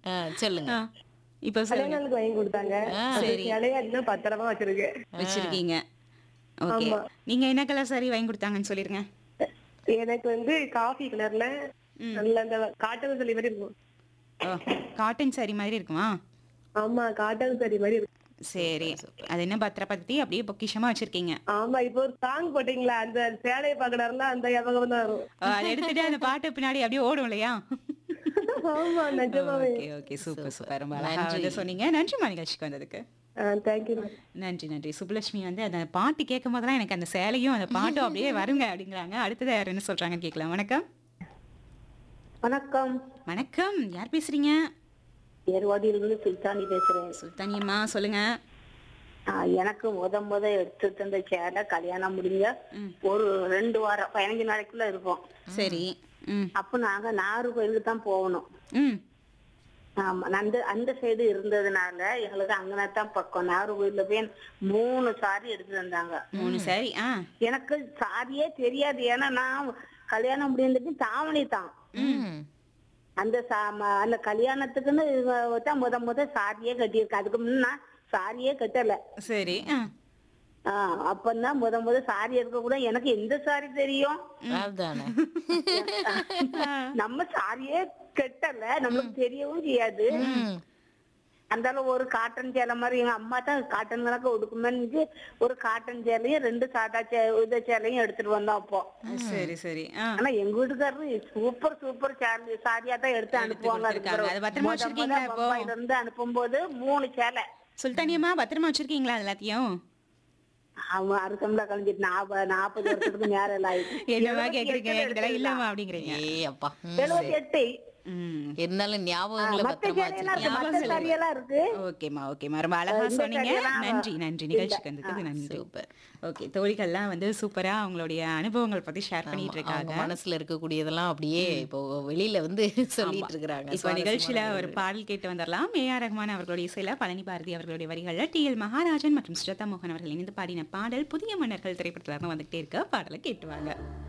ஆ, சொல்லுங்க ஆ, இப்போ கல்யாண சொல்லுங்க நாளுக்கு வாங்கி கொடுத்தாங்க அது சரி. சேலையா இன்னும் பத்திரமா வச்சிருக்கேன் வச்சிருக்கீங்க ஓகே ஆமா. நீங்க என்ன கலர் சாரி வாங்கி கொடுத்தாங்கன்னு சொல்லிருங்க எனக்கு வந்து காஃபி கலர்ல நல்ல அந்த காட்டன் சரி மாதிரி இருக்கும் ஓ காட்டன் சாரி மாதிரி இருக்குமா ஆமா காட்டன் சரி மாதிரி இருக்கும் சரி அது என்ன பத்திரப்படுத்தி அப்படியே பொக்கிஷமா வச்சிருக்கீங்க ஆமா இப்போ ஒரு சாங் போட்டீங்களா அந்த சேலையை பாக்கறாருல அந்த ஞாபகம் தான் வரும் ஓ, அதை எடுத்துட்டு அந்த பாட்டு பின்னாடி அப்படியே ஓடும் இல்லையா ஆமா நிஜமாவே ஓகே ஓகே சூப்பர் சூப்பர் ரொம்ப அழகா வந்து சொன்னீங்க நன்றிமா நிகழ்ச்சிக்கு வந்ததுக்கு தேங்க்யூ நன்றி நன்றி சுப்புலட்சுமி வந்து அந்த பாட்டு கேட்கும் போதெல்லாம் எனக்கு அந்த சேலையும் அந்த பாட்டும் அப்படியே வருங்க அப்படிங்கிறாங்க அடுத்தது யார் என்ன சொல்றாங்கன்னு கேட்கலாம் வணக்கம் வணக்கம் வணக்கம் யார் பேசுறீங்க ஏர்வாடியிலிருந்து சுல்தானி பேசுறேன் சுல்தானியம்மா சொல்லுங்க ஆ, எனக்கு முத முத எடுத்து தந்த சேலை கல்யாணம் முடிஞ்ச ம். ஒரு ரெண்டு வாரம் பதினஞ்சு நாளைக்குள்ள இருக்கும் சரி ம் அப்ப நாங்க நாகர் கோயிலுக்கு தான் போகணும் ம் ஆமா அந்த அந்த சைடு இருந்ததுனால எங்களுக்கு அங்கனத்தான் பக்கம் நாகர் கோயில்ல போய் மூணு சாரி எடுத்து தந்தாங்க மூணு சாரி ஆ எனக்கு சாரியே தெரியாது ஏன்னா நான் கல்யாணம் முடிந்தது தாவணி தான் ம். அந்த சா- ம- அந்த கல்யாணத்துக்குன்னு இவ தான் முத முத சாரியே கட்டியிருக்கேன் அதுக்கு முன்ன நான் சாரியே கட்டல சரி ஆ ஆஹ் அப்பதான் முத முத சாரி எடுக்க கூட எனக்கு எந்த சாரி தெரியும் அதுதானே நம்ம சாரியே கட்டல நம்மளுக்கு தெரியவும் செய்யாது ம். அந்த ஒரு காட்டன் சேலை மாதிரி எங்க அம்மா தான் காட்டன் கணக்கு உடுக்குமேன்னு ஒரு காட்டன் சேலையும் ரெண்டு சாதா சே இத சேலையும் எடுத்துட்டு வந்தோம் அப்போ சரி சரி ஆ ஆனா எங்க வீட்டுக்காரரு சூப்பர் சூப்பர் சாரி சாரியா தான் எடுத்து அனுப்புவாங்க அதுக்கு கொடுத்திருக்காங்க. அது பத்திரமா முத முத வச்சிருக்கீங்களா இப்போ? பம்பாயில இருந்து அனுப்பும்போது மூணு சேலை சுல்தானியம்மா பத்திரமா வச்சிருக்கீங்களா அது எல்லாத்தையும் அவன் அறுக்கம்ல கழிஞ்சிட்டு நாற்பது நாற்பது வருஷத்துக்கு நேரம் எல்லாம் ஆயிடுச்சு என்னவா எழுபத்தி கேக்குறீங்க எட்டுல இதெல்லாம் எடுத்ததுதான். இல்லம்மா அப்படிங்கிறீங்க ஏய் அப்பா ம். எழுபத்தி எட்டு ம் இருந்தாலும் ஞாபகங்களை மத்த பத்திரமா சேலையெல்லாம் வச்சிருக்கீங்க இருக்கு மத்த சாரியெல்லாம் இருக்கு ஓகேம்மா ஓகேம்மா ரொம்ப அழகா இந்த சொன்னீங்க கதையெல்லாம் நன்றி நன்றி நிகழ்ச்சிக்கு வந்ததுக்கு நன்றி சூப்பர் ஓகே தோழிகள்லாம் வந்து சூப்பரா அவங்களுடைய அனுபவங்கள் பத்தி ஷேர் பண்ணிட்டு அவங்க இருக்காங்க மனசுல இருக்கக்கூடியதெல்லாம் அப்படியே இப்போ வெளியில வந்து சொல்லிட்டு இருக்கிறாங்க இப்போ நிகழ்ச்சியில ஒரு பாடல் கேட்டு வந்துடலாம் ஏ ஆர் ரஹ்மான் அவர்களுடைய இசையில பழனி பாரதி அவர்களுடைய வரிகள்ல டி எல் மகாராஜன் மற்றும் சுஜாதா மோகன் அவர்கள் இணைந்து பாடின பாடல் புதிய மன்னர்கள் திரைப்படத்துல இருந்து வந்துகிட்டே இருக்க பாடலை கேட்டுவாங்க